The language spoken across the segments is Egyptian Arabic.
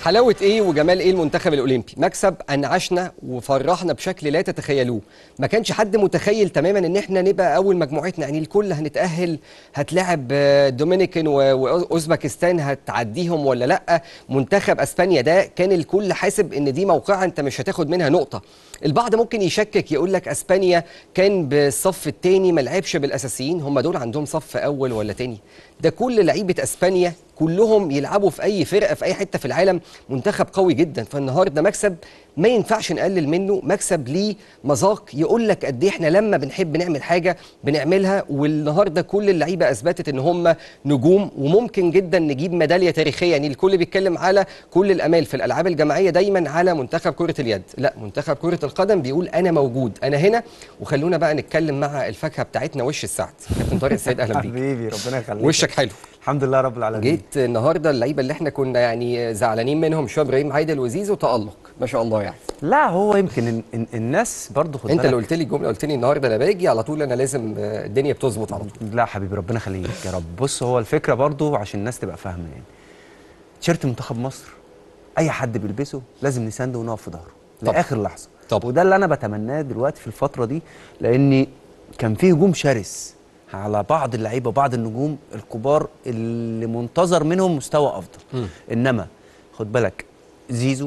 حلاوة ايه وجمال ايه المنتخب الاولمبي مكسب انعشنا وفرحنا بشكل لا تتخيلوه ما كانش حد متخيل تماما ان احنا نبقى اول مجموعتنا يعني الكل هنتأهل هتلاعب آه، دومينيكان و- واوزبكستان هتعديهم ولا لا منتخب اسبانيا ده كان الكل حاسب ان دي موقعة انت مش هتاخد منها نقطة البعض ممكن يشكك يقول لك اسبانيا كان بالصف الثاني ما لعبش بالاساسيين هم دول عندهم صف اول ولا تاني ده كل لعيبه اسبانيا كلهم يلعبوا في اي فرقه في اي حته في العالم منتخب قوي جدا فالنهارده مكسب ما ينفعش نقلل منه مكسب ليه مذاق يقول لك قد ايه احنا لما بنحب نعمل حاجه بنعملها والنهارده كل اللعيبه اثبتت ان هم نجوم وممكن جدا نجيب ميداليه تاريخيه يعني الكل بيتكلم على كل الامال في الالعاب الجماعيه دايما على منتخب كره اليد لا منتخب كره القدم بيقول انا موجود انا هنا وخلونا بقى نتكلم مع الفاكهه بتاعتنا وش السعد كابتن طارق السيد اهلا بيك حبيبي ربنا يخليك وشك حلو الحمد لله رب العالمين جيت النهارده اللعيبه اللي احنا كنا يعني زعلانين منهم شويه ابراهيم عايدل وزيزو تالق ما شاء الله يعني لا هو يمكن ال- ال- الناس برضه خد انت اللي بالك قلت لي الجمله قلت لي النهارده انا باجي على طول انا لازم آه، الدنيا بتظبط على طول لا حبيبي ربنا يخليك يا رب بص هو الفكره برضه عشان الناس تبقى فاهمه يعني تيشيرت منتخب مصر اي حد بيلبسه لازم نسانده ونقف في ظهره طبعا. لاخر لحظه طبعا. وده اللي انا بتمناه دلوقتي في الفتره دي لان كان في هجوم شرس على بعض اللعيبه وبعض النجوم الكبار اللي منتظر منهم مستوى افضل مم. انما خد بالك زيزو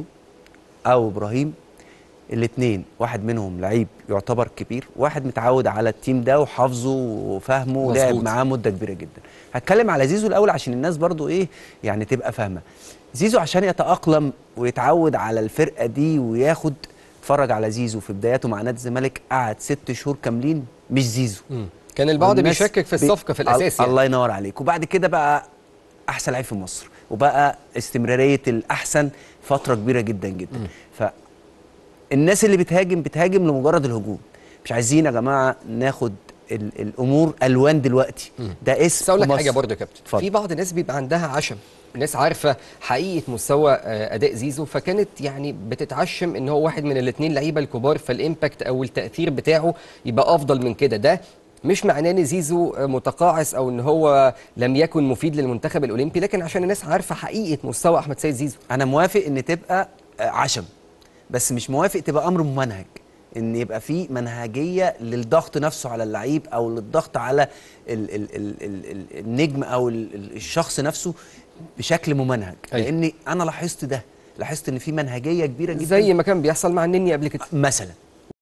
او ابراهيم الاثنين واحد منهم لعيب يعتبر كبير واحد متعود على التيم ده وحافظه وفاهمه ولعب مظبوط. معاه مده كبيره جدا هتكلم على زيزو الاول عشان الناس برضو ايه يعني تبقى فاهمه زيزو عشان يتاقلم ويتعود على الفرقه دي وياخد اتفرج على زيزو في بداياته مع نادي الزمالك قعد ست شهور كاملين مش زيزو كان البعض والناس بيشكك في بي- الصفقه في الاساس يعني الله ينور عليك وبعد كده بقى احسن لعيب في مصر وبقى استمراريه الاحسن فتره كبيره جدا جدا فالناس اللي بتهاجم بتهاجم لمجرد الهجوم مش عايزين يا جماعه ناخد ال الامور الوان دلوقتي ده اسم بس اقول لك مصر. حاجه برضه يا كابتن اتفضل. في بعض الناس بيبقى عندها عشم ناس عارفه حقيقه مستوى آه، اداء زيزو فكانت يعني بتتعشم ان هو واحد من الاثنين لعيبه الكبار فالامباكت او التاثير بتاعه يبقى افضل من كده ده مش معناه ان زيزو آه، متقاعس او ان هو لم يكن مفيد للمنتخب الاولمبي لكن عشان الناس عارفه حقيقه مستوى احمد سيد زيزو انا موافق ان تبقى آه، عشم بس مش موافق تبقى امر ممنهج ان يبقى في منهجيه للضغط نفسه على اللعيب او للضغط على ال ال ال ال ال النجم او ال ال الشخص نفسه بشكل ممنهج أيوة. لان انا لاحظت ده لاحظت ان في منهجيه كبيره جدا زي ما كان بيحصل مع النني قبل كده مثلا